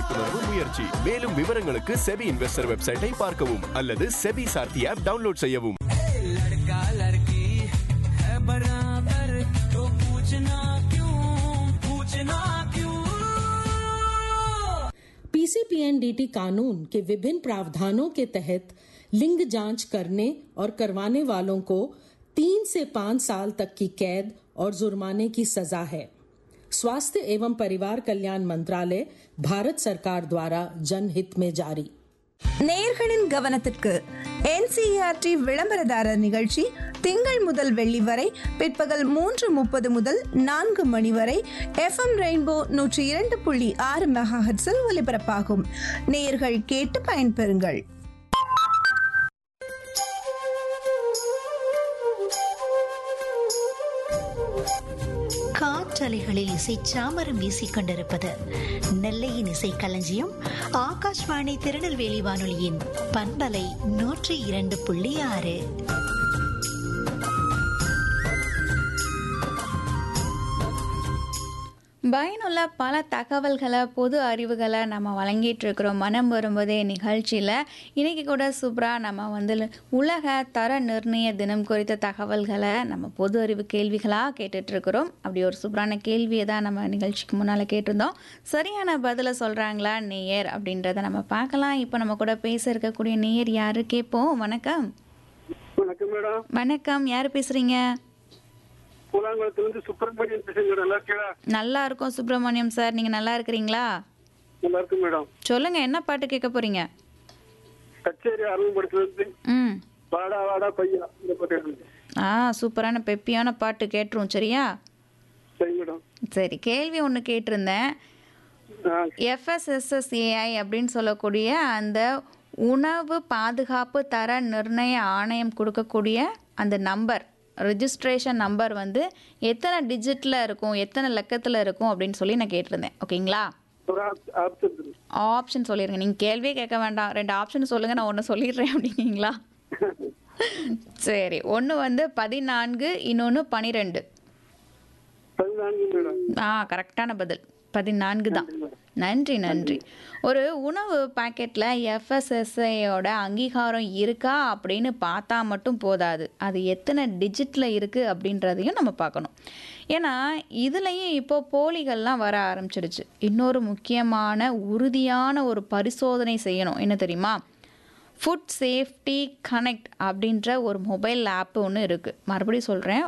விழிப்புணர்வு முயற்சி மேலும் விவரங்களுக்கு செபி இன்வெஸ்டர் வெப்சைட்டை பார்க்கவும் அல்லது செபி சார்த்தி ஆப் டவுன்லோட் செய்யவும் लड़का लड़की है बराबर तो पूछना क्यों पूछना क्यों पीसीपीएनडीटी कानून के विभिन्न प्रावधानों के तहत लिंग जांच करने और करवाने वालों को तीन से पांच साल तक की कैद और जुर्माने की सजा है स्वास्थ्य एवं परिवार कल्याण मंत्रालय भारत सरकार द्वारा जनहित में जारी நேயர்களின் கவனத்திற்கு என்சிஆர்டி விளம்பரதாரர் நிகழ்ச்சி திங்கள் முதல் வெள்ளி வரை பிற்பகல் மூன்று முப்பது முதல் நான்கு மணி வரை எஃப்எம் ரெயின்போ நூற்றி இரண்டு புள்ளி ஆறு மெகாஹெட்ஸில் ஒலிபரப்பாகும் நேயர்கள் கேட்டு பயன்பெறுங்கள் காற்றலைகளில் இசை சாமரம் வீசிக் கொண்டிருப்பது நெல்லையின் இசை களஞ்சியம் ஆகாஷ்வாணி திருநெல்வேலி வானொலியின் பண்பலை நூற்றி இரண்டு புள்ளி ஆறு பயனுள்ள பல தகவல்களை பொது அறிவுகளை நம்ம வழங்கிட்டு இருக்கிறோம் மனம் வரும்போதே நிகழ்ச்சியில் இன்னைக்கு கூட சூப்பராக நம்ம வந்து உலக தர நிர்ணய தினம் குறித்த தகவல்களை நம்ம பொது அறிவு கேள்விகளாக கேட்டுட்டு இருக்கிறோம் அப்படி ஒரு சூப்பரான கேள்வியை தான் நம்ம நிகழ்ச்சிக்கு முன்னால் கேட்டிருந்தோம் சரியான பதிலை சொல்கிறாங்களா நேயர் அப்படின்றத நம்ம பார்க்கலாம் இப்போ நம்ம கூட பேச இருக்கக்கூடிய நேயர் யாரு கேட்போம் வணக்கம் வணக்கம் மேடம் வணக்கம் யார் பேசுகிறீங்க கூழாங்குளத்துலேருந்து சுப்பிரமணியன் பேசுங்க நல்லா இருக்கீங்களா நல்லா இருக்கோம் சுப்பிரமணியம் சார் நீங்கள் நல்லா இருக்கிறீங்களா நல்லா இருக்கு மேடம் சொல்லுங்க என்ன பாட்டு கேட்க போறீங்க கச்சேரி அருள்படுத்துலேருந்து ம் வாடா வாடா பையா இந்த பாட்டு இருக்கு. ஆ சூப்பரான பெப்பியான பாட்டு கேட்டுரும் சரியா சரி மேடம் சரி கேள்வி ஒன்று கேட்டிருந்தேன் ஆ, எஃப்எஸ்எஸ்எஸ்ஏஐ அப்படின்னு சொல்லக்கூடிய அந்த உணவு பாதுகாப்பு தர நிர்ணய ஆணையம் கொடுக்கக்கூடிய அந்த நம்பர் ரெஜிஸ்ட்ரேஷன் நம்பர் வந்து எத்தனை டிஜிட்டில் இருக்கும் எத்தனை லக்கத்தில் இருக்கும் அப்படின்னு சொல்லி நான் கேட்டிருந்தேன் ஓகேங்களா ஒரு ஆப்- ஆப்ஷன் இருக்கு. ஆப்ஷன் சொல்லிடுங்க நீங்கள் கேள்வியே கேட்க வேண்டாம் ரெண்டு ஆப்ஷன் சொல்லுங்கள் நான் ஒன்று சொல்லிடுறேன் அப்படிங்களா சரி ஒன்று வந்து பதினான்கு இன்னொன்று பனிரெண்டு பதினான்கு மேடம் ஆ கரெக்டான பதில் பதினான்கு தான் நன்றி நன்றி ஒரு உணவு பாக்கெட்டில் எஃப்எஸ்எஸ்ஐயோட அங்கீகாரம் இருக்கா அப்படின்னு பார்த்தா மட்டும் போதாது அது எத்தனை டிஜிட்டில் இருக்குது அப்படின்றதையும் நம்ம பார்க்கணும் ஏன்னா இதுலேயும் இப்போ போலிகள்லாம் வர ஆரம்பிச்சிடுச்சு இன்னொரு முக்கியமான உறுதியான ஒரு பரிசோதனை செய்யணும் என்ன தெரியுமா ஃபுட் சேஃப்டி கனெக்ட் அப்படின்ற ஒரு மொபைல் ஆப் ஒன்று இருக்குது மறுபடியும் சொல்கிறேன்